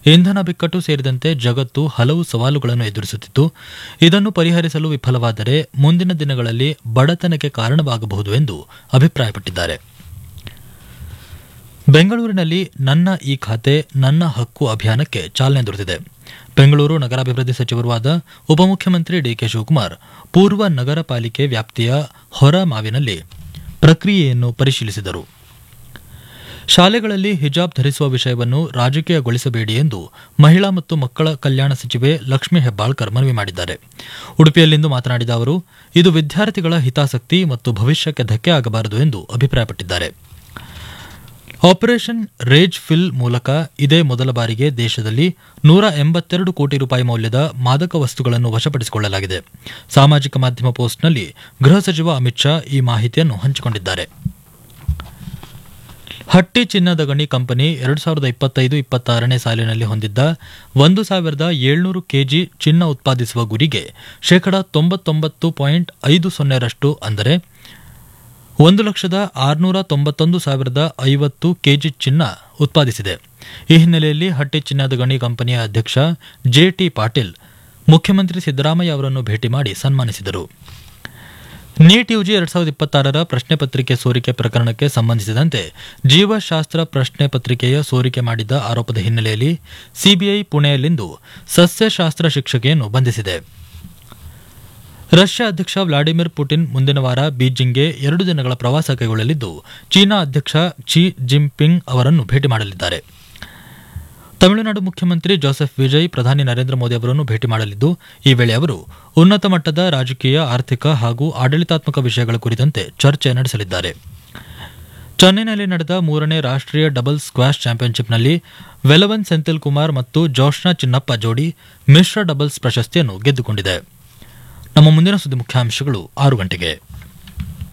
ಇಂಧನ ಬಿಕ್ಕಟ್ಟು ಸೇರಿದಂತೆ ಜಗತ್ತು ಹಲವು ಸವಾಲುಗಳನ್ನು ಎದುರಿಸುತ್ತಿದ್ದು ಇದನ್ನು ಪರಿಹರಿಸಲು ವಿಫಲವಾದರೆ ಮುಂದಿನ ದಿನಗಳಲ್ಲಿ ಬಡತನಕ್ಕೆ ಕಾರಣವಾಗಬಹುದು ಎಂದು ಅಭಿಪ್ರಾಯಪಟ್ಟಿದ್ದಾರೆ ಬೆಂಗಳೂರಿನಲ್ಲಿ ನನ್ನ ಈ ಖಾತೆ ನನ್ನ ಹಕ್ಕು ಅಭಿಯಾನಕ್ಕೆ ಚಾಲನೆ ದೊರೆತಿದೆ ಬೆಂಗಳೂರು ನಗರಾಭಿವೃದ್ಧಿ ಸಚಿವರೂ ಆದ ಉಪಮುಖ್ಯಮಂತ್ರಿ ಡಿಕೆ ಶಿವಕುಮಾರ್ ಪೂರ್ವ ನಗರ ಪಾಲಿಕೆ ವ್ಯಾಪ್ತಿಯ ಹೊರ ಮಾವಿನಲ್ಲಿ ಪ್ರಕ್ರಿಯೆಯನ್ನು ಪರಿಶೀಲಿಸಿದರು ಶಾಲೆಗಳಲ್ಲಿ ಹಿಜಾಬ್ ಧರಿಸುವ ವಿಷಯವನ್ನು ರಾಜಕೀಯಗೊಳಿಸಬೇಡಿ ಎಂದು ಮಹಿಳಾ ಮತ್ತು ಮಕ್ಕಳ ಕಲ್ಯಾಣ ಸಚಿವೆ ಲಕ್ಷ್ಮೀ ಹೆಬ್ಬಾಳ್ಕರ್ ಮನವಿ ಮಾಡಿದ್ದಾರೆ ಉಡುಪಿಯಲ್ಲಿಂದು ಮಾತನಾಡಿದ ಅವರು ಇದು ವಿದ್ಯಾರ್ಥಿಗಳ ಹಿತಾಸಕ್ತಿ ಮತ್ತು ಭವಿಷ್ಯಕ್ಕೆ ಧಕ್ಕೆ ಆಗಬಾರದು ಎಂದು ಅಭಿಪ್ರಾಯಪಟ್ಟಿದ್ದಾರೆ ಆಪರೇಷನ್ ರೇಜ್ ಫಿಲ್ ಮೂಲಕ ಇದೇ ಮೊದಲ ಬಾರಿಗೆ ದೇಶದಲ್ಲಿ ನೂರ ಎಂಬತ್ತೆರಡು ಕೋಟಿ ರೂಪಾಯಿ ಮೌಲ್ಯದ ಮಾದಕ ವಸ್ತುಗಳನ್ನು ವಶಪಡಿಸಿಕೊಳ್ಳಲಾಗಿದೆ ಸಾಮಾಜಿಕ ಮಾಧ್ಯಮ ಪೋಸ್ಟ್ನಲ್ಲಿ ಗೃಹ ಸಚಿವ ಅಮಿತ್ ಶಾ ಈ ಮಾಹಿತಿಯನ್ನು ಹಂಚಿಕೊಂಡಿದ್ದಾರೆ ಹಟ್ಟಿ ಚಿನ್ನದ ಗಣಿ ಕಂಪನಿ ಎರಡು ಸಾವಿರದ ಇಪ್ಪತ್ತೈದು ಇಪ್ಪತ್ತಾರನೇ ಸಾಲಿನಲ್ಲಿ ಹೊಂದಿದ್ದ ಒಂದು ಸಾವಿರದ ಏಳ್ನೂರು ಕೆಜಿ ಚಿನ್ನ ಉತ್ಪಾದಿಸುವ ಗುರಿಗೆ ಶೇಕಡಾ ತೊಂಬತ್ತೊಂಬತ್ತು ಪಾಯಿಂಟ್ ಐದು ಸೊನ್ನೆರಷ್ಟು ಅಂದರೆ ಒಂದು ಲಕ್ಷದ ಆರುನೂರ ತೊಂಬತ್ತೊಂದು ಸಾವಿರದ ಐವತ್ತು ಕೆಜಿ ಚಿನ್ನ ಉತ್ಪಾದಿಸಿದೆ ಈ ಹಿನ್ನೆಲೆಯಲ್ಲಿ ಹಟ್ಟಿ ಚಿನ್ನದ ಗಣಿ ಕಂಪನಿಯ ಅಧ್ಯಕ್ಷ ಜೆಟಿ ಪಾಟೀಲ್ ಮುಖ್ಯಮಂತ್ರಿ ಸಿದ್ದರಾಮಯ್ಯ ಅವರನ್ನು ಭೇಟಿ ಮಾಡಿ ಸನ್ಮಾನಿಸಿದರು ನೀಟ್ ಯುಜಿ ಎರಡ್ ಸಾವಿರದ ಇಪ್ಪತ್ತಾರರ ಪ್ರಶ್ನೆ ಪತ್ರಿಕೆ ಸೋರಿಕೆ ಪ್ರಕರಣಕ್ಕೆ ಸಂಬಂಧಿಸಿದಂತೆ ಜೀವಶಾಸ್ತ್ರ ಪ್ರಶ್ನೆ ಪತ್ರಿಕೆಯ ಸೋರಿಕೆ ಮಾಡಿದ್ದ ಆರೋಪದ ಹಿನ್ನೆಲೆಯಲ್ಲಿ ಸಿಬಿಐ ಪುಣೆಯಲ್ಲಿಂದು ಸಸ್ಯಶಾಸ್ತ್ರ ಶಿಕ್ಷಕಿಯನ್ನು ಬಂಧಿಸಿದೆ ರಷ್ಯಾ ಅಧ್ಯಕ್ಷ ವ್ಲಾಡಿಮಿರ್ ಪುಟಿನ್ ಮುಂದಿನ ವಾರ ಬೀಜಿಂಗ್ಗೆ ಎರಡು ದಿನಗಳ ಪ್ರವಾಸ ಕೈಗೊಳ್ಳಲಿದ್ದು ಚೀನಾ ಅಧ್ಯಕ್ಷ ಕ್ಷಿ ಜಿನ್ಪಿಂಗ್ ಅವರನ್ನು ಭೇಟಿ ಮಾಡಲಿದ್ದಾರೆ ತಮಿಳುನಾಡು ಮುಖ್ಯಮಂತ್ರಿ ಜೋಸೆಫ್ ವಿಜಯ್ ಪ್ರಧಾನಿ ನರೇಂದ್ರ ಮೋದಿ ಅವರನ್ನು ಭೇಟಿ ಮಾಡಲಿದ್ದು ಈ ವೇಳೆ ಅವರು ಉನ್ನತ ಮಟ್ಟದ ರಾಜಕೀಯ ಆರ್ಥಿಕ ಹಾಗೂ ಆಡಳಿತಾತ್ಮಕ ವಿಷಯಗಳ ಕುರಿತಂತೆ ಚರ್ಚೆ ನಡೆಸಲಿದ್ದಾರೆ ಚೆನ್ನೈನಲ್ಲಿ ನಡೆದ ಮೂರನೇ ರಾಷ್ಟ್ರೀಯ ಡಬಲ್ ಸ್ಕ್ವಾಶ್ ಚಾಂಪಿಯನ್ಶಿಪ್ನಲ್ಲಿ ವೆಲವನ್ ಸೆಂಥಿಲ್ ಕುಮಾರ್ ಮತ್ತು ಜೋಶ್ನಾ ಚಿನ್ನಪ್ಪ ಜೋಡಿ ಮಿಶ್ರ ಡಬಲ್ಸ್ ಪ್ರಶಸ್ತಿಯನ್ನು ಗೆದ್ದುಕೊಂಡಿದೆ ನಮ್ಮ ಮುಂದಿನ ಸುದ್ದಿ ಮುಖ್ಯಾಂಶಗಳು ಆರು ಗಂಟೆಗೆ